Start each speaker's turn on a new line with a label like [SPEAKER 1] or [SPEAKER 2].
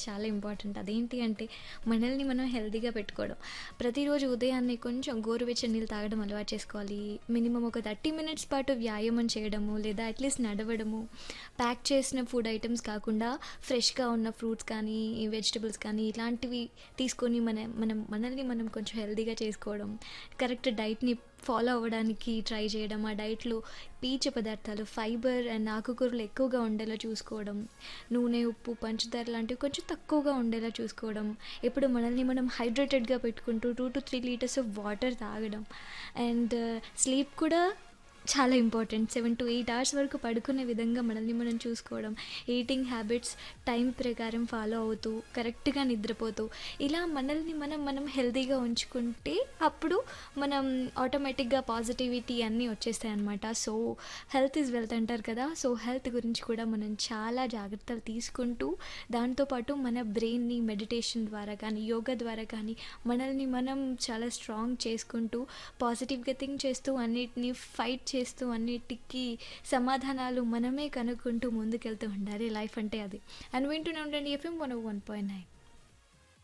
[SPEAKER 1] చాలా ఇంపార్టెంట్. అదేంటి అంటే మనల్ని మనం హెల్తీగా పెట్టుకోవడం. ప్రతిరోజు ఉదయాన్నే కొంచెం గోరువెచ్చని నీళ్ళు తాగడం అలవాటు చేసుకోవాలి. మినిమమ్ ఒక 30 మినిట్స్ పాటు వ్యాయామం చేయడము, లేదా అట్లీస్ట్ నడవడము, ప్యాక్ చేసిన ఫుడ్ ఐటెమ్స్ కాకుండా ఫ్రెష్‌గా ఉన్న ఫ్రూట్స్ కానీ, వెజిటబుల్స్ కానీ ఇలాంటివి తీసుకొని మన మనం మనల్ని మనం కొంచెం హెల్తీగా చేసుకోవడం. కరెక్ట్ డైట్‌ని ఫాలో అవ్వడానికి ట్రై చేయడం. ఆ డైట్‌లో పీచు పదార్థాలు, ఫైబర్ అండ్ ఆకుకూరలు ఎక్కువగా ఉండేలా చూసుకోవడం. నూనె, ఉప్పు, పంచదార లాంటివి కొంచెం తక్కువగా ఉండేలా చూసుకోవడం. ఎప్పుడు మనల్ని మనం హైడ్రేటెడ్‌గా పెట్టుకుంటూ 2-3 లీటర్స్ ఆఫ్ వాటర్ తాగడం. అండ్ స్లీప్ కూడా చాలా ఇంపార్టెంట్. 7-8 అవర్స్ వరకు పడుకునే విధంగా మనల్ని మనం చూసుకోవడం. ఈటింగ్ హ్యాబిట్స్ టైం ప్రకారం ఫాలో అవుతూ, కరెక్ట్‌గా నిద్రపోతూ, ఇలా మనల్ని మనం మనం హెల్తీగా ఉంచుకుంటే అప్పుడు మనం ఆటోమేటిక్‌గా పాజిటివిటీ అన్నీ వచ్చేస్తాయన్నమాట. సో, హెల్త్ ఈజ్ వెల్త్ అంటారు కదా! సో, హెల్త్ గురించి కూడా మనం చాలా జాగ్రత్తలు తీసుకుంటూ, దాంతో పాటు మన బ్రెయిన్‌ని మెడిటేషన్ ద్వారా కానీ, యోగా ద్వారా కానీ మనల్ని మనం చాలా స్ట్రాంగ్ చేసుకుంటూ, పాజిటివ్‌గా థింక్ చేస్తూ, అన్నిటిని ఫైట్ చేస్తూ, అన్నిటికి సమాధానాలు మనమే కనుక్కుంటూ ముందుకెళ్తూ ఉండాలి. లైఫ్ అంటే అది. అండ్ వింటూనే ఉండండి ఎఫ్ఎం 101.9.